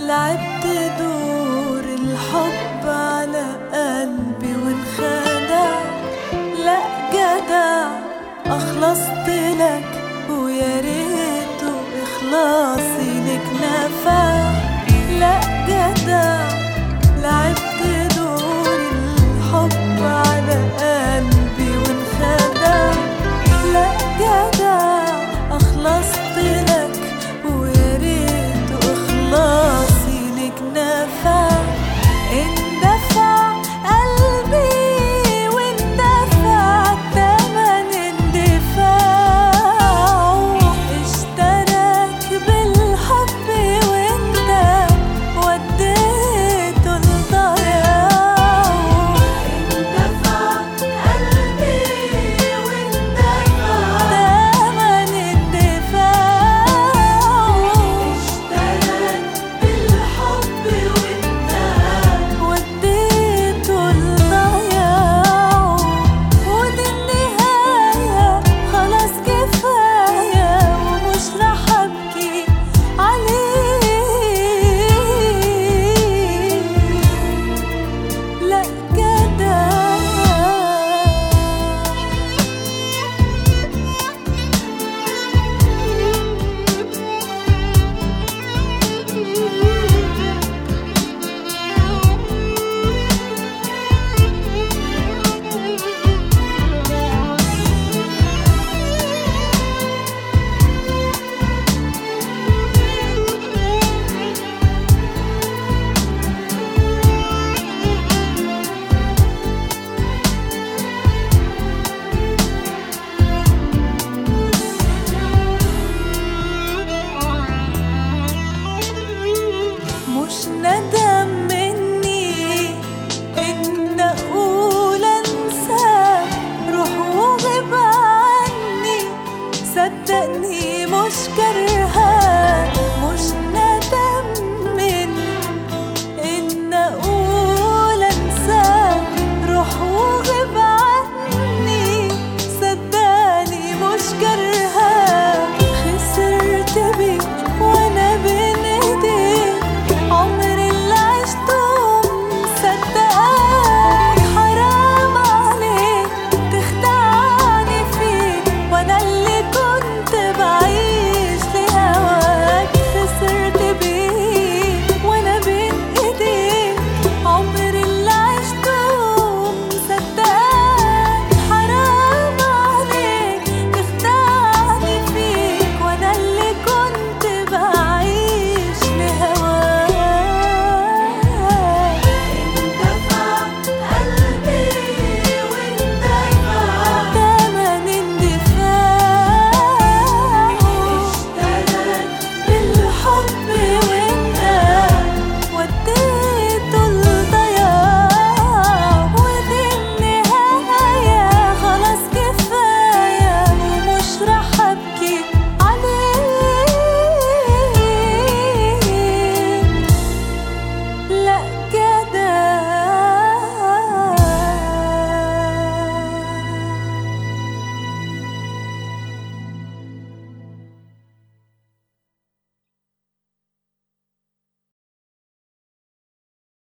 لعبت دور الحب على قلبي وانخدع لا جدع أخلصت لك ويا ريته إخلاصي لك نفع لا جدع لعبت دور الحب على قلبي وانخدع لا جدع أخلصت لك ويا ريته إخلاصي لك نفع اندفع قلبي واندفع تمن اندفاعه اشتراك بالحب وانت وديته لضياعه اندفع قلبي واندفع تمن اندفاعه اشتراك بالحب وانت وديته لضياعه ودي النهاية خلاص كفاية ومش رح أبكي عليه لا جدع مش ندم مني ان اقول انساك روح وغيب عني صدقني مش كرهاك مش ندم